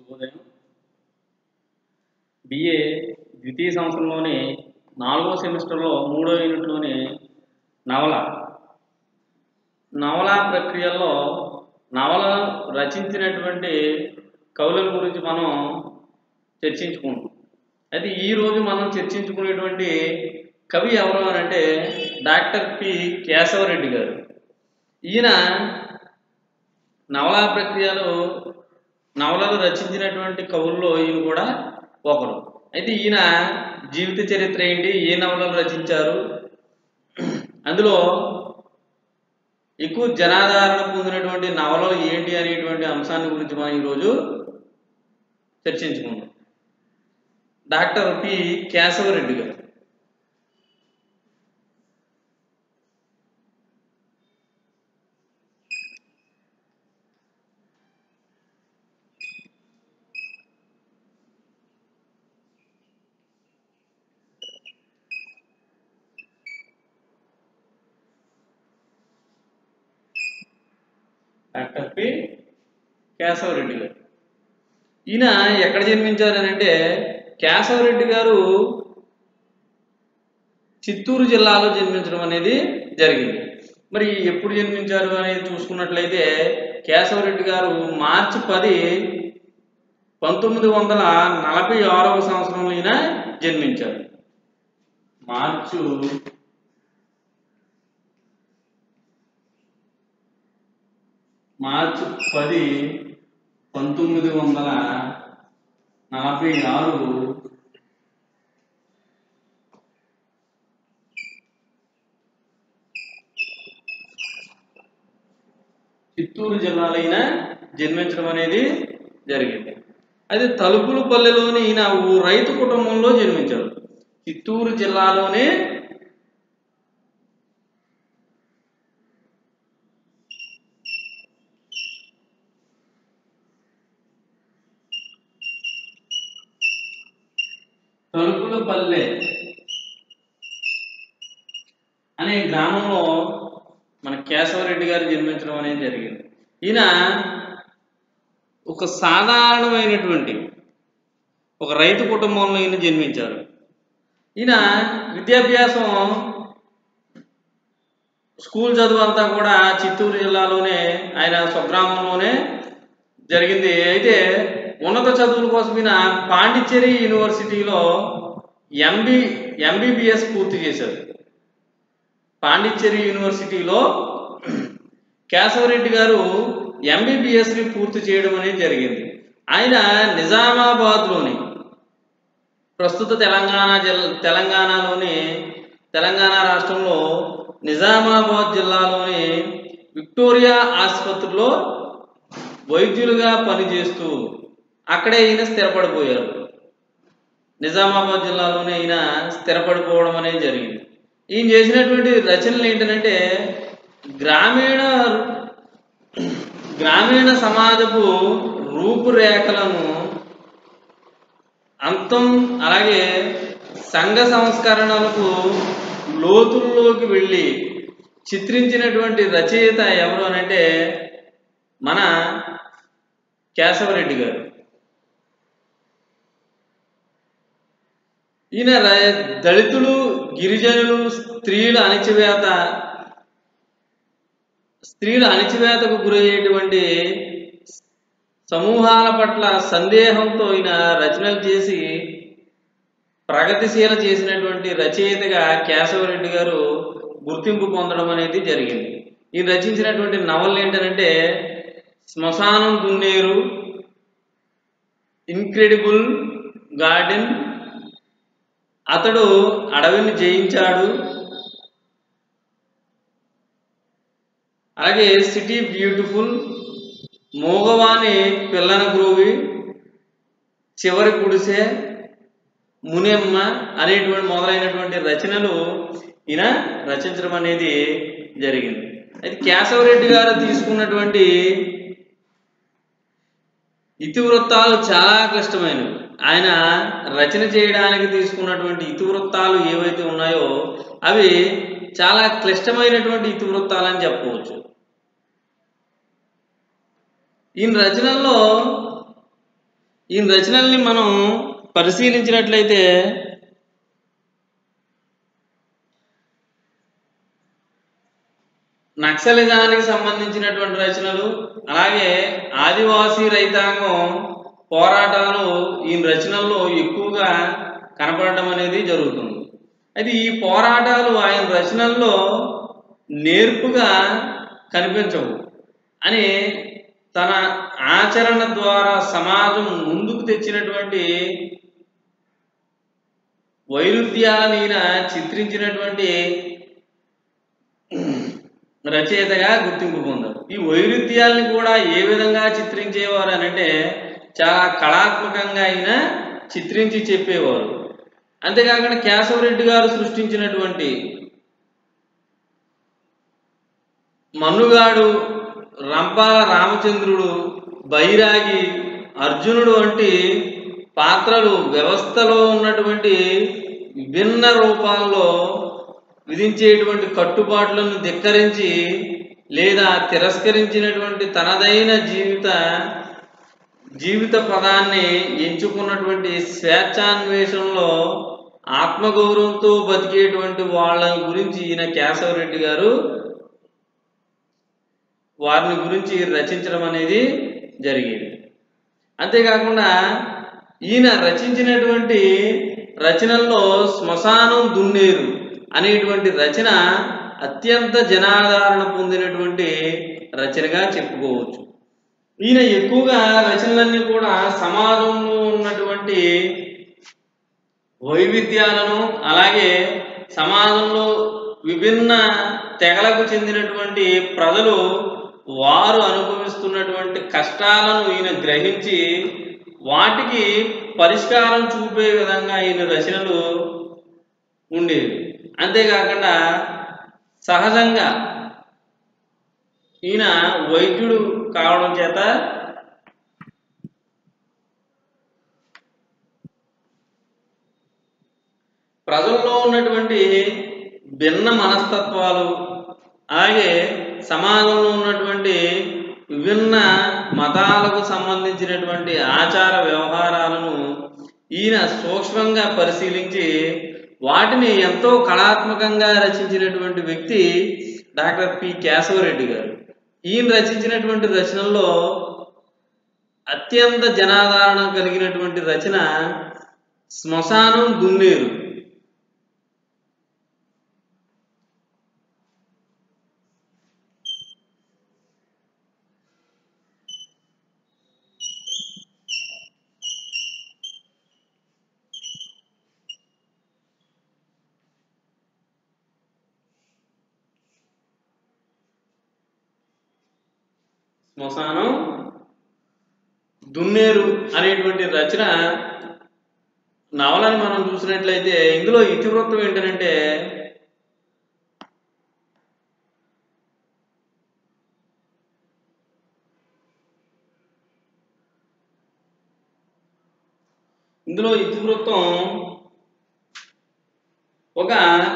శుభోదయం బిఏ ద్వితీయ సంవత్సరంలోని నాలుగో సెమిస్టర్లో మూడో యూనిట్లోని నవల నవల ప్రక్రియలో నవల రచించినటువంటి కవులను గురించి మనం చర్చించుకుంటాం అయితే ఈరోజు మనం చర్చించుకునేటువంటి కవి ఎవరు అని అంటే డాక్టర్ పి కేశవరెడ్డి గారు ఈయన నవలా ప్రక్రియలో నవలలు రచించినటువంటి కవుల్లో ఈయన కూడా ఒకరు అయితే ఈయన జీవిత చరిత్ర ఏంటి ఏ నవలలు రచించారు అందులో ఎక్కువ జనాదరణ పొందినటువంటి నవలలు ఏంటి అనేటువంటి అంశాన్ని గురించి మనం ఈరోజు చర్చించుకుందాం డాక్టర్ పి కేశవరెడ్డి గారు డాక్టర్ పి కేశవరెడ్డి గారు ఈయన ఎక్కడ జన్మించారని అంటే కేశవరెడ్డి గారు చిత్తూరు జిల్లాలో జన్మించడం అనేది జరిగింది మరి ఎప్పుడు జన్మించారు అనేది చూసుకున్నట్లయితే కేశవరెడ్డి గారు మార్చి పది పంతొమ్మిది వందల నలభై ఆరవ సంవత్సరంలో ఈయన జన్మించారు మార్చు మార్చి పది పంతొమ్మిది వందల నలభై ఆరు చిత్తూరు జిల్లాలైన జన్మించడం అనేది జరిగింది అయితే తలుపులపల్లెలోని ఈయన ఓ రైతు కుటుంబంలో జన్మించాడు చిత్తూరు జిల్లాలోనే తలుపులపల్లె అనే గ్రామంలో మన కేశవరెడ్డి గారు జన్మించడం అనేది జరిగింది ఈయన ఒక సాధారణమైనటువంటి ఒక రైతు కుటుంబంలో ఈయన జన్మించారు ఈయన విద్యాభ్యాసం స్కూల్ చదువు అంతా కూడా చిత్తూరు జిల్లాలోనే ఆయన స్వగ్రామంలోనే జరిగింది అయితే ఉన్నత చదువుల కోసం ఈయన పాండిచ్చేరి యూనివర్సిటీలో ఎంబీ ఎంబీబీఎస్ పూర్తి చేశారు పాండిచ్చేరి యూనివర్సిటీలో కేశవరెడ్డి గారు ఎంబీబీఎస్ని పూర్తి చేయడం అనేది జరిగింది ఆయన నిజామాబాద్లోని ప్రస్తుత తెలంగాణ జిల్లా తెలంగాణలోని తెలంగాణ రాష్ట్రంలో నిజామాబాద్ జిల్లాలోని విక్టోరియా ఆసుపత్రిలో వైద్యులుగా పనిచేస్తూ అక్కడే ఈయన స్థిరపడిపోయారు నిజామాబాద్ జిల్లాలోనే ఈయన స్థిరపడిపోవడం అనేది జరిగింది ఈయన చేసినటువంటి రచనలు ఏంటంటే గ్రామీణ గ్రామీణ సమాజపు రూపురేఖలను అంతం అలాగే సంఘ సంస్కరణలకు లోతుల్లోకి వెళ్ళి చిత్రించినటువంటి రచయిత ఎవరు అనంటే మన కేశవరెడ్డి గారు ఈయన దళితులు గిరిజనులు స్త్రీల అణిచివేత స్త్రీల అణిచివేతకు గురయ్యేటువంటి సమూహాల పట్ల సందేహంతో ఈయన రచనలు చేసి ప్రగతిశీల చేసినటువంటి రచయితగా కేశవరెడ్డి గారు గుర్తింపు పొందడం అనేది జరిగింది ఈయన రచించినటువంటి నవలు ఏంటంటే శ్మశానం దున్నేరు ఇన్క్రెడిబుల్ గార్డెన్ అతడు అడవిని జయించాడు అలాగే సిటీ బ్యూటిఫుల్ మోగవాని పిల్లన గ్రోవి చివరి గుడిసె మునియమ్మ అనేటువంటి మొదలైనటువంటి రచనలు ఈయన రచించడం అనేది జరిగింది అయితే కేశవరెడ్డి గారు తీసుకున్నటువంటి ఇతివృత్తాలు చాలా క్లిష్టమైనవి ఆయన రచన చేయడానికి తీసుకున్నటువంటి ఇతివృత్తాలు ఏవైతే ఉన్నాయో అవి చాలా క్లిష్టమైనటువంటి ఇతివృత్తాలని చెప్పవచ్చు ఈయన రచనల్లో ఈ రచనల్ని మనం పరిశీలించినట్లయితే నక్సలిజానికి సంబంధించినటువంటి రచనలు అలాగే ఆదివాసీ రైతాంగం పోరాటాలు ఈ రచనల్లో ఎక్కువగా కనపడటం అనేది జరుగుతుంది అయితే ఈ పోరాటాలు ఆయన రచనల్లో నేర్పుగా కనిపించవు అని తన ఆచరణ ద్వారా సమాజం ముందుకు తెచ్చినటువంటి వైరుధ్యాలను ఈయన చిత్రించినటువంటి రచయితగా గుర్తింపు పొందారు ఈ వైరుధ్యాలను కూడా ఏ విధంగా చిత్రించేవారు అని అంటే చాలా కళాత్మకంగా ఆయన చిత్రించి చెప్పేవారు అంతేకాకుండా కేశవరెడ్డి గారు సృష్టించినటువంటి మన్నుగాడు రంపాల రామచంద్రుడు బైరాగి అర్జునుడు వంటి పాత్రలు వ్యవస్థలో ఉన్నటువంటి విభిన్న రూపాల్లో విధించేటువంటి కట్టుబాట్లను ధిక్కరించి లేదా తిరస్కరించినటువంటి తనదైన జీవిత జీవిత పదాన్ని ఎంచుకున్నటువంటి స్వేచ్ఛాన్వేషణలో ఆత్మగౌరవంతో బతికేటువంటి వాళ్ళ గురించి ఈయన కేశవరెడ్డి గారు వారిని గురించి రచించడం అనేది జరిగేది అంతేకాకుండా ఈయన రచించినటువంటి రచనల్లో శ్మశానం దున్నేరు అనేటువంటి రచన అత్యంత జనాదరణ పొందినటువంటి రచనగా చెప్పుకోవచ్చు ఈయన ఎక్కువగా రచనలన్నీ కూడా సమాజంలో ఉన్నటువంటి వైవిధ్యాలను అలాగే సమాజంలో విభిన్న తెగలకు చెందినటువంటి ప్రజలు వారు అనుభవిస్తున్నటువంటి కష్టాలను ఈయన గ్రహించి వాటికి పరిష్కారం చూపే విధంగా ఈయన రచనలు ఉండేవి అంతేకాకుండా సహజంగా ఈయన వైద్యుడు కావడం చేత ప్రజల్లో ఉన్నటువంటి భిన్న మనస్తత్వాలు అలాగే సమాజంలో ఉన్నటువంటి విభిన్న మతాలకు సంబంధించినటువంటి ఆచార వ్యవహారాలను ఈయన సూక్ష్మంగా పరిశీలించి వాటిని ఎంతో కళాత్మకంగా రచించినటువంటి వ్యక్తి డాక్టర్ పి కేశవరెడ్డి గారు ఈయన రచించినటువంటి రచనల్లో అత్యంత జనాదరణ కలిగినటువంటి రచన శ్మశానం దున్నేరు శ్మశానం దున్నేరు అనేటువంటి రచన నవలని మనం చూసినట్లయితే ఇందులో ఇతివృత్తం ఏంటంటే ఇందులో ఇతివృత్తం ఒక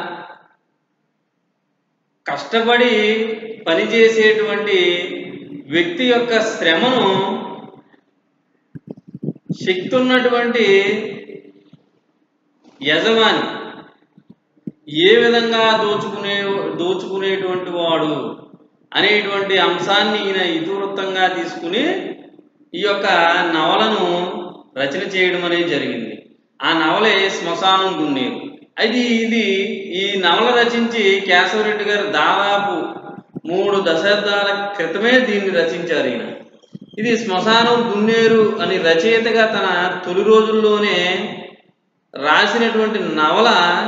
కష్టపడి పనిచేసేటువంటి వ్యక్తి యొక్క శ్రమను శక్తి ఉన్నటువంటి యజమాని ఏ విధంగా దోచుకునే దోచుకునేటువంటి వాడు అనేటువంటి అంశాన్ని ఈయన ఇతివృత్తంగా తీసుకుని ఈ యొక్క నవలను రచన చేయడం అనేది జరిగింది ఆ నవలే శ్మశానం దున్నేరు అయితే ఇది ఈ నవల రచించి కేశవరెడ్డి గారు దాదాపు మూడు దశాబ్దాల క్రితమే దీన్ని రచించారు ఈయన ఇది శ్మశానం దున్నేరు అని రచయితగా తన తొలి రోజుల్లోనే రాసినటువంటి నవల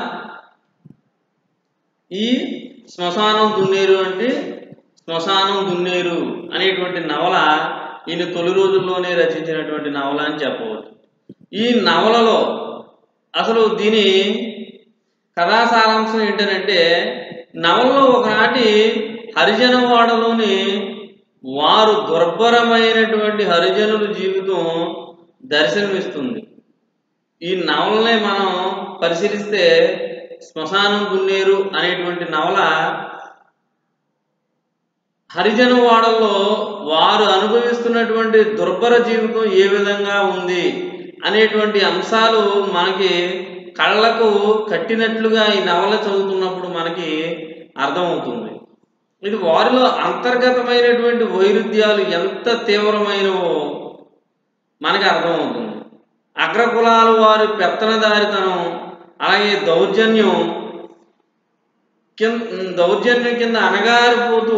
ఈ శ్మశానం దున్నేరు అంటే శ్మశానం దున్నేరు అనేటువంటి నవల ఈయన తొలి రోజుల్లోనే రచించినటువంటి నవల అని చెప్పవచ్చు ఈ నవలలో అసలు దీని కథా సారాంశం ఏంటంటే నవలలో ఒకనాటి హరిజనవాడలోని వారు దుర్భరమైనటువంటి హరిజనుల జీవితం దర్శనమిస్తుంది ఈ నవలనే మనం పరిశీలిస్తే శ్మశానం దున్నేరు అనేటువంటి నవల హరిజన వాడల్లో వారు అనుభవిస్తున్నటువంటి దుర్భర జీవితం ఏ విధంగా ఉంది అనేటువంటి అంశాలు మనకి కళ్ళకు కట్టినట్లుగా ఈ నవల చదువుతున్నప్పుడు మనకి అర్థమవుతుంది ఇది వారిలో అంతర్గతమైనటువంటి వైరుధ్యాలు ఎంత తీవ్రమైనవో మనకి అర్థమవుతుంది అగ్రకులాల వారి పెత్తనదారితనం అలాగే దౌర్జన్యం కింద దౌర్జన్యం కింద అనగారిపోతూ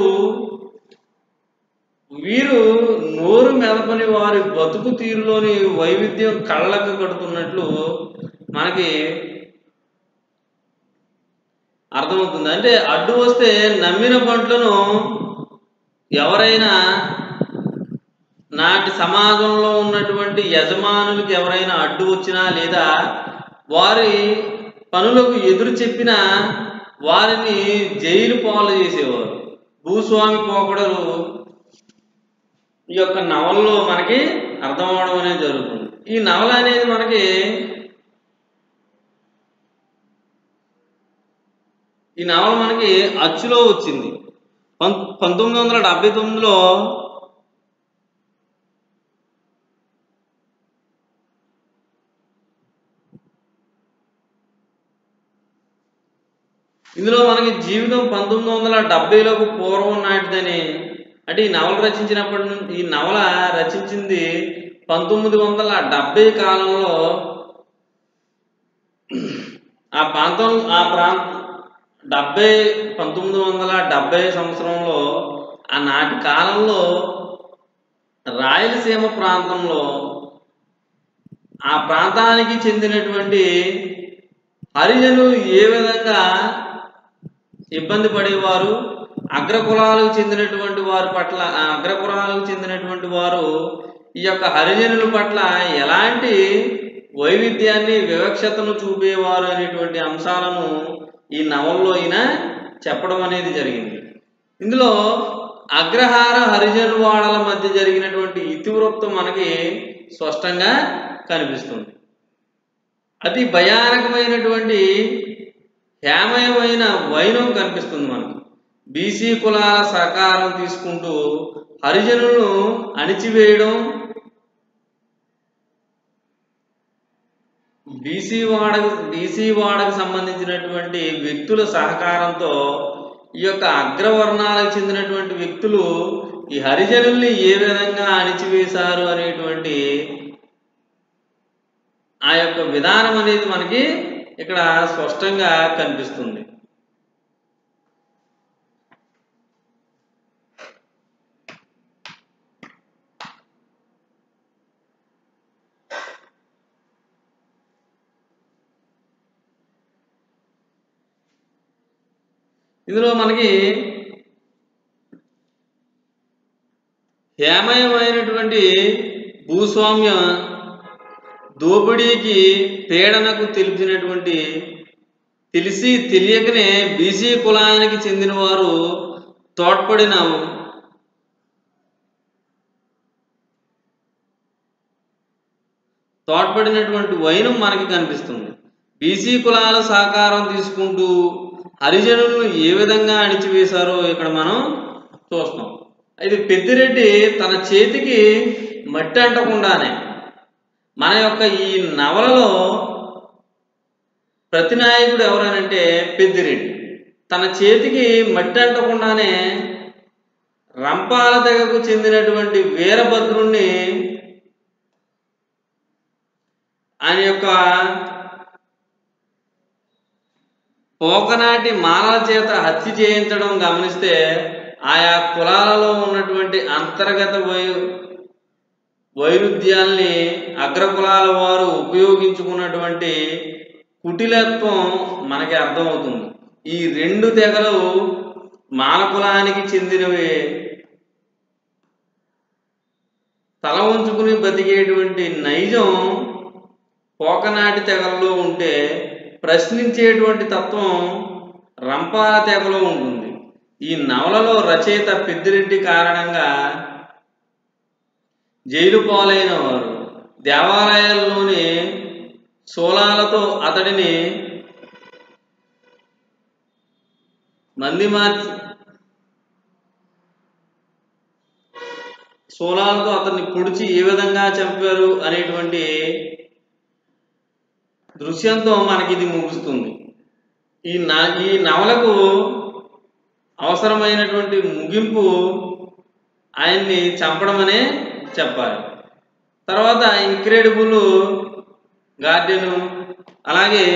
వీరు నోరు మెదపని వారి బతుకు తీరులోని వైవిధ్యం కళ్ళకు కడుతున్నట్లు మనకి అర్థమవుతుంది అంటే అడ్డు వస్తే నమ్మిన పంటలను ఎవరైనా నాటి సమాజంలో ఉన్నటువంటి యజమానులకు ఎవరైనా అడ్డు వచ్చినా లేదా వారి పనులకు ఎదురు చెప్పినా వారిని జైలు పాలు చేసేవారు భూస్వామి పోకడలు ఈ యొక్క నవలలో మనకి అర్థం అవడం అనేది జరుగుతుంది ఈ నవల అనేది మనకి ఈ నవల మనకి అచ్చులో వచ్చింది పం- పంతొమ్మిది వందల డెబ్బై తొమ్మిదిలో ఇందులో మనకి జీవితం పంతొమ్మిది వందల డెబ్బైలోకి పూర్వం నాటిదని అంటే ఈ నవల రచించినప్పటి నుండి ఈ నవల రచించింది పంతొమ్మిది వందల డెబ్బై కాలంలో ఆ ప్రాంతం ఆ ప్రాంత డెబ్బై పంతొమ్మిది వందల డెబ్బై సంవత్సరంలో ఆ నాటి కాలంలో రాయలసీమ ప్రాంతంలో ఆ ప్రాంతానికి చెందినటువంటి హరిజనులు ఏ విధంగా ఇబ్బంది పడేవారు అగ్రకులాలకు చెందినటువంటి వారి పట్ల ఆ అగ్రకులాలకు చెందినటువంటి వారు ఈ యొక్క హరిజనుల పట్ల ఎలాంటి వైవిధ్యాన్ని వివక్షతను చూపేవారు అనేటువంటి అంశాలను ఈ నవల్లో ఈయన చెప్పడం అనేది జరిగింది ఇందులో అగ్రహార హరిజన వాడల మధ్య జరిగినటువంటి ఇతివృత్తం మనకి స్పష్టంగా కనిపిస్తుంది అతి భయానకమైనటువంటి హేమయమైన వైనం కనిపిస్తుంది మనకు బీసీ కులాల సహకారం తీసుకుంటూ హరిజనులను అణిచివేయడం బీసీ వాడకు బీసీ వాడకు సంబంధించినటువంటి వ్యక్తుల సహకారంతో ఈ యొక్క అగ్రవర్ణాలకు చెందినటువంటి వ్యక్తులు ఈ హరిజనుల్ని ఏ విధంగా అణిచివేశారు అనేటువంటి ఆ యొక్క విధానం అనేది మనకి ఇక్కడ స్పష్టంగా కనిపిస్తుంది ఇందులో మనకి హేమయమైనటువంటి భూస్వామ్య దోపిడీకి పీడనకు తెలిపినటువంటి తెలిసి తెలియకనే బీసీ కులానికి చెందిన వారు తోడ్పడిన తోడ్పడినటువంటి వైనం మనకి కనిపిస్తుంది బీసీ కులాల సహకారం తీసుకుంటూ హరిజనులను ఏ విధంగా అణిచివేశారో ఇక్కడ మనం చూస్తాం ఇది పెద్దిరెడ్డి తన చేతికి మట్టి అంటకుండానే మన యొక్క ఈ నవలలో ప్రతి నాయకుడు ఎవరనంటే పెద్దిరెడ్డి తన చేతికి మట్టి అంటకుండానే రంపాల తెగకు చెందినటువంటి వీరభద్రుణ్ణి ఆయన యొక్క పోకనాటి మాలల చేత హత్య చేయించడం గమనిస్తే ఆయా కులాలలో ఉన్నటువంటి అంతర్గత వై వైరుధ్యాల్ని అగ్రకులాల వారు ఉపయోగించుకున్నటువంటి కుటిలత్వం మనకి అర్థమవుతుంది ఈ రెండు తెగలు మానకులానికి చెందినవి తల ఉంచుకుని బతికేటువంటి నైజం పోకనాటి తెగల్లో ఉంటే ప్రశ్నించేటువంటి తత్వం రంపాల తెగలో ఉంటుంది ఈ నవలలో రచయిత పెద్దిరెడ్డి కారణంగా జైలు పాలైన వారు దేవాలయాల్లోని శూలాలతో అతడిని మంది మార్చి శూలాలతో అతన్ని పొడిచి ఏ విధంగా చంపారు అనేటువంటి దృశ్యంతో మనకి ఇది ముగుస్తుంది ఈ నా ఈ నవలకు అవసరమైనటువంటి ముగింపు ఆయన్ని చంపడం అనే చెప్పాలి తర్వాత ఇంక్రెడిబుల్ గార్డెను అలాగే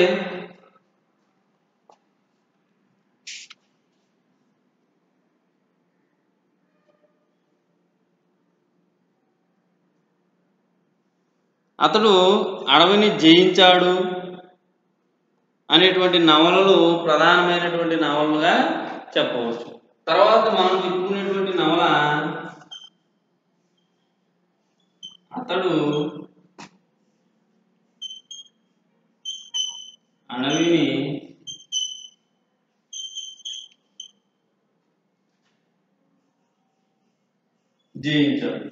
అతడు అడవిని జయించాడు అనేటువంటి నవలలు ప్రధానమైనటువంటి నవలలుగా చెప్పవచ్చు తర్వాత మనం చెప్పుకునేటువంటి నవల అతడు అడవిని జయించాడు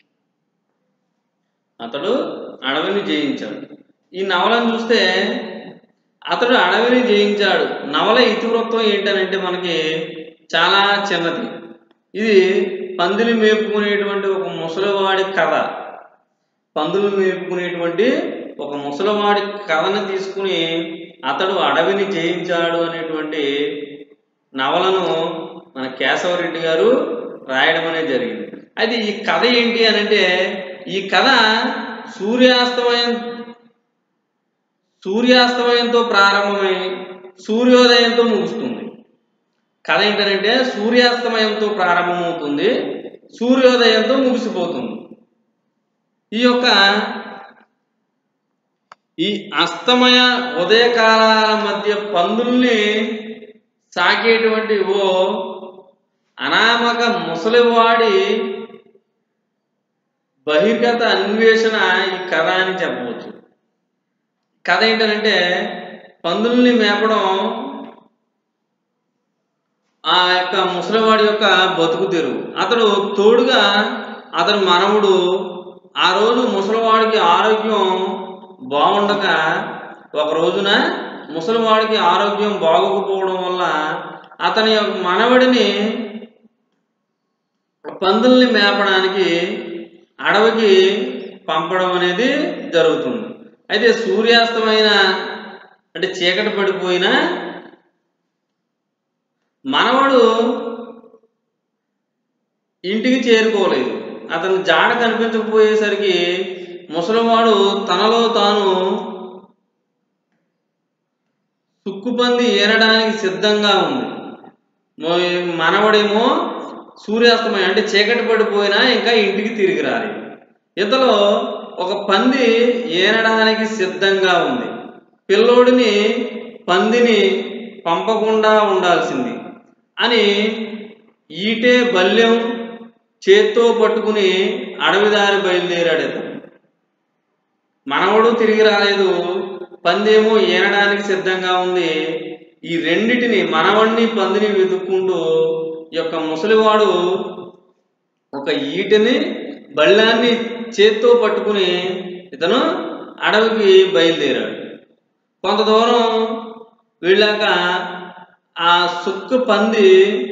అతడు అడవిని జయించాడు ఈ నవలను చూస్తే అతడు అడవిని జయించాడు నవల ఇతివృత్తం ఏంటనంటే మనకి చాలా చిన్నది ఇది పందిని మేపుకునేటువంటి ఒక ముసలివాడి కథ పందులు మేపుకునేటువంటి ఒక ముసలివాడి కథను తీసుకుని అతడు అడవిని జయించాడు అనేటువంటి నవలను మన కేశవరెడ్డి గారు రాయడం అనేది జరిగింది అయితే ఈ కథ ఏంటి అని అంటే ఈ కథ సూర్యాస్తమయం సూర్యాస్తమయంతో ప్రారంభమై సూర్యోదయంతో ముగుస్తుంది కథ ఏంటంటే సూర్యాస్తమయంతో ప్రారంభమవుతుంది సూర్యోదయంతో ముగిసిపోతుంది ఈ యొక్క ఈ అస్తమయ ఉదయకాలాల మధ్య పందుల్ని సాకేటువంటి ఓ అనామక ముసలివాడి బహిర్గత అన్వేషణ ఈ కథ అని చెప్పవచ్చు కథ ఏంటంటే పందుల్ని మేపడం ఆ యొక్క ముసలివాడి యొక్క బతుకు తెరువు అతడు తోడుగా అతని మనవుడు ఆ రోజు ముసలివాడికి ఆరోగ్యం బాగుండక ఒక రోజున ముసలివాడికి ఆరోగ్యం బాగోకపోవడం వల్ల అతని యొక్క మనవడిని పందుల్ని మేపడానికి అడవికి పంపడం అనేది జరుగుతుంది అయితే సూర్యాస్తమైన అంటే చీకటి పడిపోయిన మనవడు ఇంటికి చేరుకోలేదు అతని జాడ కనిపించకపోయేసరికి ముసలివాడు తనలో తాను సుక్కుపంది ఏరడానికి సిద్ధంగా ఉంది మో- మనవడేమో సూర్యాస్తమయం అంటే చీకటి పడిపోయినా ఇంకా ఇంటికి తిరిగి రాలేదు ఇంతలో ఒక పంది ఏనడానికి సిద్ధంగా ఉంది పిల్లోడిని పందిని పంపకుండా ఉండాల్సింది అని ఈటే బల్యం చేత్తో పట్టుకుని అడవిదారి బయలుదేరాడు ఇతను మనవడు తిరిగి రాలేదు పందేమో ఏనడానికి సిద్ధంగా ఉంది ఈ రెండిటిని మనవణ్ణి పందిని వెతుక్కుంటూ ఈ యొక్క ముసలివాడు ఒక ఈటని బళ్ళాన్ని చేత్తో పట్టుకుని ఇతను అడవికి బయలుదేరాడు కొంత దూరం వెళ్ళాక ఆ సుక్కు పంది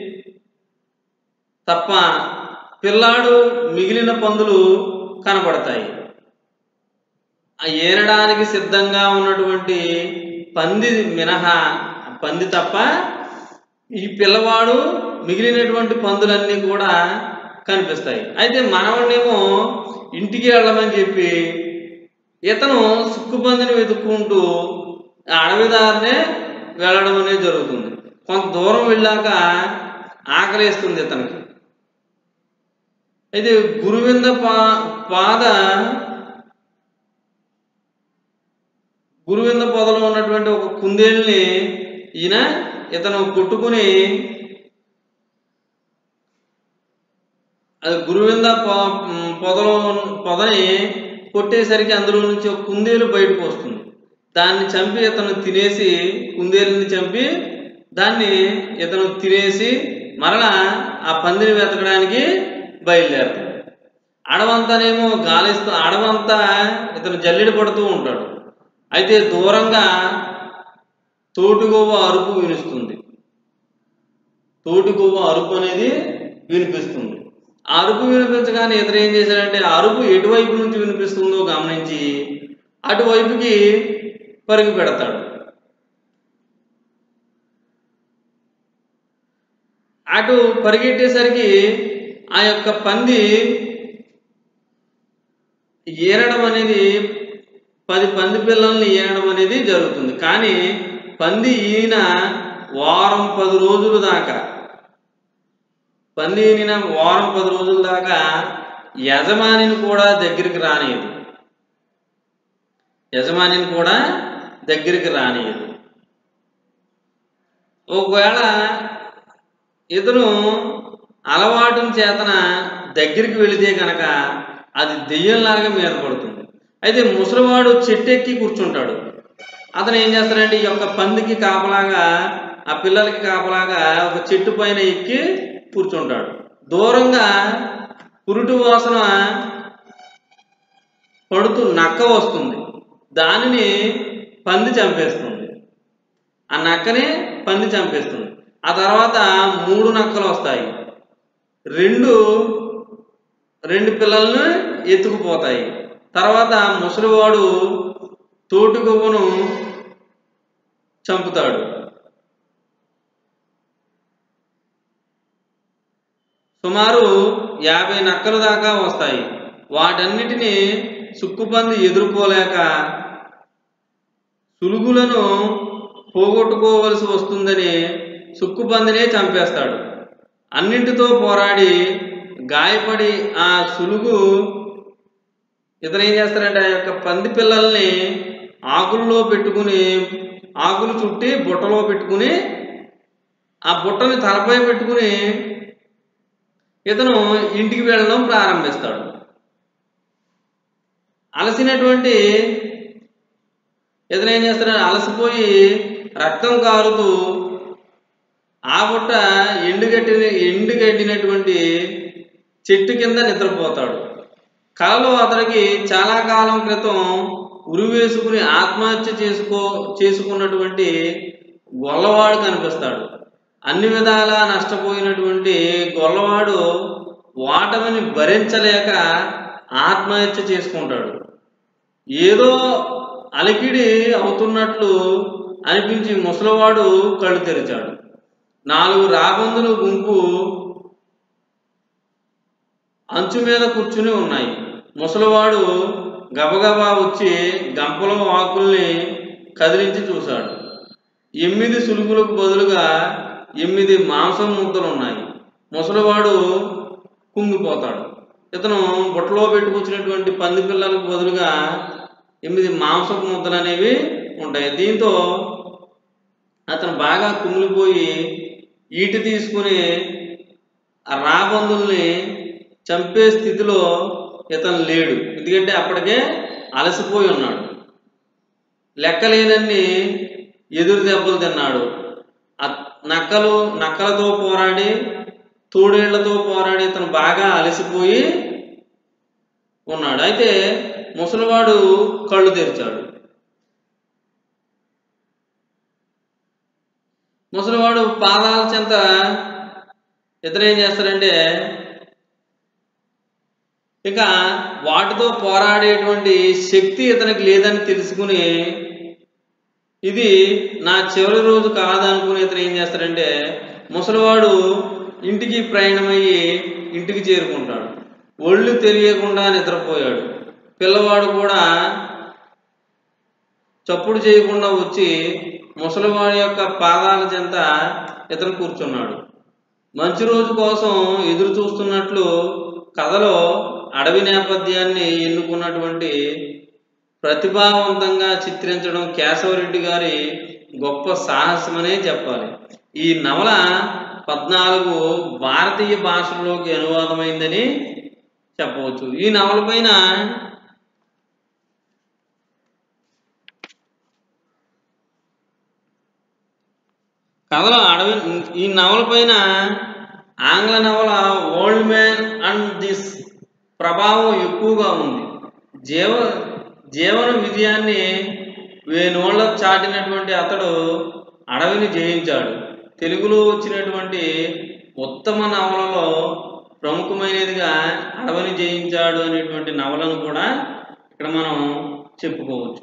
తప్ప పిల్లాడు మిగిలిన పందులు కనపడతాయి ఆ ఏనడానికి సిద్ధంగా ఉన్నటువంటి పంది మినహా పంది తప్ప ఈ పిల్లవాడు మిగిలినటువంటి పందులన్నీ కూడా కనిపిస్తాయి అయితే మనవన్నేమో ఇంటికి వెళ్ళమని చెప్పి ఇతను సుక్కుపందిని వెతుక్కుంటూ ఆ అడవిదారినే వెళ్ళడం అనేది జరుగుతుంది కొంత దూరం వెళ్ళాక ఆకలేస్తుంది ఇతనికి అయితే గురువింద పా పాద గురువింద పొదలో ఉన్నటువంటి ఒక కుందేల్ని ఈయన ఇతను కొట్టుకుని అది గురువింద పొ- పొదలో పొదని కొట్టేసరికి అందులో నుంచి ఒక కుందేలు బయటకు వస్తుంది దాన్ని చంపి ఇతను తినేసి కుందేలుని చంపి దాన్ని ఇతను తినేసి మరలా ఆ పందిని వెతకడానికి బయలుదేరతాడు అడవంతానేమో గాలిస్తూ అడవంతా ఇతను జల్లెడ పడుతూ ఉంటాడు అయితే దూరంగా తోటిగోవ అరుపు వినిస్తుంది తోటిగోవ అరుపు అనేది వినిపిస్తుంది ఆ అరుపు వినిపించగానే ఇతను ఏం చేశాడంటే ఆ అరుపు ఎటువైపు నుంచి వినిపిస్తుందో గమనించి అటువైపుకి పరుగు పెడతాడు అటు పరిగెట్టేసరికి ఆ యొక్క పంది ఏనడం అనేది పది పంది పిల్లల్ని ఈనడం అనేది జరుగుతుంది కానీ పంది ఈయన వారం పది రోజుల దాకా పంది ఈనిన వారం పది రోజుల దాకా యజమానిని కూడా దగ్గరికి రానియదు యజమానిని కూడా దగ్గరికి రానియదు ఒకవేళ ఇతను అలవాటుని చేతన దగ్గరికి వెళితే కనుక అది దెయ్యంలాగా మీద పడుతుంది అయితే ముసలివాడు చెట్టు ఎక్కి కూర్చుంటాడు అతను ఏం చేస్తాడంటే ఈ యొక్క పందికి కాపలాగా ఆ పిల్లలకి కాపలాగా ఒక చెట్టు పైన ఎక్కి కూర్చుంటాడు దూరంగా పురుటు వాసన పడుతూ నక్క వస్తుంది దానిని పంది చంపేస్తుంది ఆ నక్కని పంది చంపేస్తుంది ఆ తర్వాత మూడు నక్కలు వస్తాయి రెండు రెండు పిల్లలను ఎత్తుకుపోతాయి తర్వాత ముసలివాడు తోటి కొవ్వును చంపుతాడు సుమారు యాభై నక్కల దాకా వస్తాయి వాటన్నిటిని సుక్కుపంది ఎదుర్కోలేక సులుగులను పోగొట్టుకోవలసి వస్తుందని సుక్కుపందినే చంపేస్తాడు అన్నింటితో పోరాడి గాయపడి ఆ సులుగు ఇతను ఏం చేస్తాడంటే ఆ యొక్క పంది పిల్లల్ని ఆకుల్లో పెట్టుకుని ఆకులు చుట్టి బుట్టలో పెట్టుకుని ఆ బుట్టని తలపై పెట్టుకుని ఇతను ఇంటికి వెళ్ళడం ప్రారంభిస్తాడు అలసినటువంటి ఇతను ఏం చేస్తాడు అలసిపోయి రక్తం కారుతూ ఆ బుట్ట ఎండుగట్టిన ఎండుగడ్డినటువంటి చెట్టు కింద నిద్రపోతాడు కలలో అతనికి చాలా కాలం క్రితం ఉరివేసుకుని ఆత్మహత్య చేసుకో చేసుకున్నటువంటి గొల్లవాడు కనిపిస్తాడు అన్ని విధాలా నష్టపోయినటువంటి గొల్లవాడు వాటమిని భరించలేక ఆత్మహత్య చేసుకుంటాడు ఏదో అలికిడి అవుతున్నట్లు అనిపించి ముసలివాడు కళ్ళు తెరిచాడు నాలుగు రాబందుల గుంపు అంచు మీద కూర్చుని ఉన్నాయి ముసలివాడు గబగబా వచ్చి గంపలో ఆకుల్ని కదిలించి చూశాడు ఎనిమిది సులుగులకు బదులుగా ఎనిమిది మాంసం ముద్దలు ఉన్నాయి ముసలివాడు కుంగిపోతాడు ఇతను బుట్టలో పెట్టుకొచ్చినటువంటి పంది పిల్లలకు బదులుగా ఎనిమిది మాంసపు ముద్దలు అనేవి ఉంటాయి దీంతో అతను బాగా కుమిలిపోయి ఈటి తీసుకుని ఆ రాబందుల్ని చంపే స్థితిలో ఇతను లేడు ఎందుకంటే అప్పటికే అలసిపోయి ఉన్నాడు లెక్కలేనన్ని ఎదురు దెబ్బలు తిన్నాడు ఆ నక్కలు నక్కలతో పోరాడి తోడేళ్లతో పోరాడి ఇతను బాగా అలసిపోయి ఉన్నాడు అయితే ముసలివాడు కళ్ళు తెరిచాడు ముసలివాడు పాదాల చెంత ఇతను ఏం చేస్తాడంటే ఇక వాటితో పోరాడేటువంటి శక్తి ఇతనికి లేదని తెలుసుకుని ఇది నా చివరి రోజు కాదనుకుని ఇతను ఏం చేస్తాడంటే ముసలివాడు ఇంటికి ప్రయాణమయ్యి ఇంటికి చేరుకుంటాడు ఒళ్ళు తెలియకుండా నిద్రపోయాడు పిల్లవాడు కూడా చప్పుడు చేయకుండా వచ్చి ముసలివాడి యొక్క పాదాల చెంత ఇతను కూర్చున్నాడు మంచి రోజు కోసం ఎదురు చూస్తున్నట్లు కథలో అడవి నేపథ్యాన్ని ఎన్నుకున్నటువంటి ప్రతిభావంతంగా చిత్రించడం కేశవరెడ్డి గారి గొప్ప సాహసమనే చెప్పాలి ఈ నవల పద్నాలుగు భారతీయ భాషల్లోకి అనువాదమైందని చెప్పవచ్చు ఈ నవల పైన కథలో అడవి ఈ నవల పైన ఆంగ్ల నవల ఓల్డ్ మ్యాన్ అండ్ దిస్ ప్రభావం ఎక్కువగా ఉంది జీవ జీవన విజయాన్ని వేనోళ్ళ చాటినటువంటి అతడు అడవిని జయించాడు తెలుగులో వచ్చినటువంటి ఉత్తమ నవలలో ప్రముఖమైనదిగా అడవిని జయించాడు అనేటువంటి నవలను కూడా ఇక్కడ మనం చెప్పుకోవచ్చు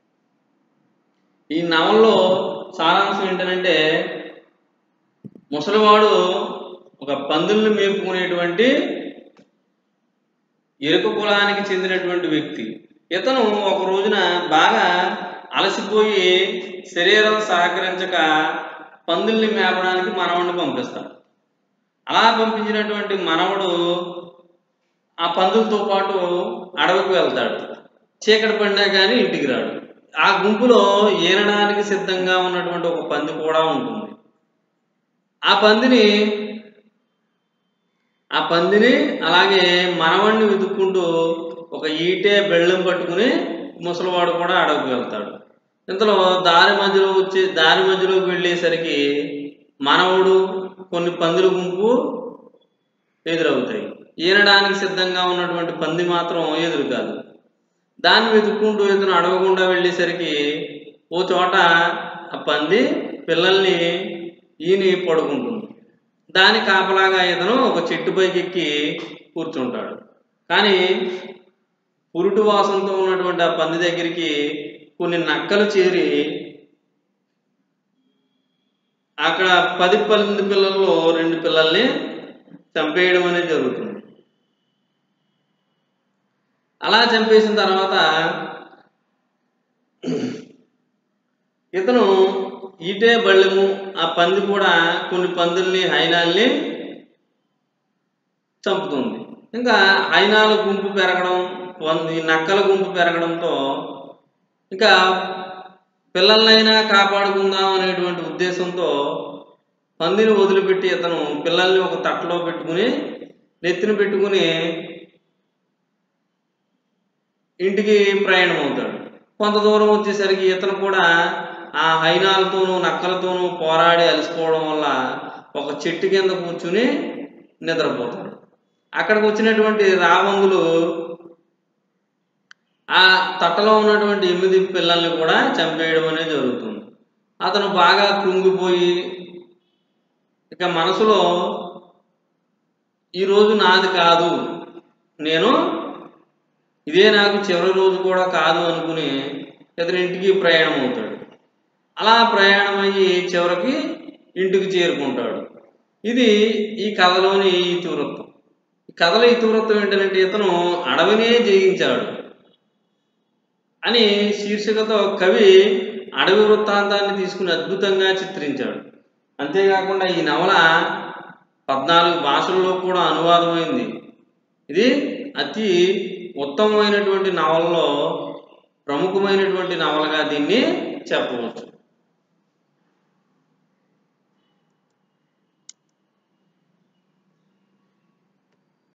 ఈ నవల్లో సారాంశం ఏంటంటే ముసలివాడు ఒక పందుల్ని మేపుకునేటువంటి ఎరుక కులానికి చెందినటువంటి వ్యక్తి ఇతను ఒక రోజున బాగా అలసిపోయి శరీరం సహకరించక పందుల్ని మేపడానికి మనవడిని పంపిస్తాడు అలా పంపించినటువంటి మనవడు ఆ పందులతో పాటు అడవికి వెళ్తాడు చీకటి పడినా కానీ ఇంటికి రాడు ఆ గుంపులో ఈనడానికి సిద్ధంగా ఉన్నటువంటి ఒక పంది కూడా ఉంటుంది ఆ పందిని ఆ పందిని అలాగే మనవణ్ణి వెతుక్కుంటూ ఒక ఈటే బెళ్ళం పట్టుకుని ముసలివాడు కూడా అడవికి వెళ్తాడు ఇంతలో దారి మధ్యలో వచ్చి దారి మధ్యలోకి వెళ్ళేసరికి మనవుడు కొన్ని పందుల గుంపు ఎదురవుతాయి ఈనడానికి సిద్ధంగా ఉన్నటువంటి పంది మాత్రం ఎదురు కాదు దాన్ని వెతుక్కుంటూ ఇతను అడగకుండా వెళ్ళేసరికి ఓ చోట ఆ పంది పిల్లల్ని ఈని పడుకుంటుంది దాని కాపలాగా ఇతను ఒక చెట్టు పైకి ఎక్కి కూర్చుంటాడు కానీ పురుటు వాసనతో ఉన్నటువంటి ఆ పంది దగ్గరికి కొన్ని నక్కలు చేరి అక్కడ పది పన్నెండు పిల్లల్లో రెండు పిల్లల్ని చంపేయడం అనేది జరుగుతుంది అలా చంపేసిన తర్వాత ఇతను ఈటే బళ్ళెము ఆ పంది కూడా కొన్ని పందుల్ని హైనాల్ని చంపుతుంది ఇంకా హైనాల గుంపు పెరగడం వంద- ఈ నక్కల గుంపు పెరగడంతో ఇంకా పిల్లలనైనా కాపాడుకుందాం అనేటువంటి ఉద్దేశంతో పందిని వదిలిపెట్టి ఇతను పిల్లల్ని ఒక తట్టలో పెట్టుకుని నెత్తిన పెట్టుకుని ఇంటికి ప్రయాణం అవుతాడు కొంత దూరం వచ్చేసరికి ఇతను కూడా ఆ హైనాలతోనూ నక్కలతోనూ పోరాడి అలసిపోవడం వల్ల ఒక చెట్టు కింద కూర్చుని నిద్రపోతాడు అక్కడికి వచ్చినటువంటి రావంగులు ఆ తట్టలో ఉన్నటువంటి ఎనిమిది పిల్లల్ని కూడా చంపేయడం అనేది జరుగుతుంది అతను బాగా కృంగిపోయి ఇక మనసులో ఈరోజు నాది కాదు నేను ఇదే నాకు చివరి రోజు కూడా కాదు అనుకుని ఇతని ఇంటికి ప్రయాణం అవుతాడు అలా ప్రయాణం అయ్యి చివరికి ఇంటికి చేరుకుంటాడు ఇది ఈ కథలోని ఇతివృత్తం ఈ కథలో ఇతివృత్తం ఏంటంటే ఇతను అడవినే జయించాడు అని శీర్షికతో కవి అడవి వృత్తాంతాన్ని తీసుకుని అద్భుతంగా చిత్రించాడు అంతేకాకుండా ఈ నవల పద్నాలుగు భాషల్లో కూడా అనువాదమైంది ఇది అతి ఉత్తమమైనటువంటి నవలలో ప్రముఖమైనటువంటి నవలగా దీన్ని చెప్పవచ్చు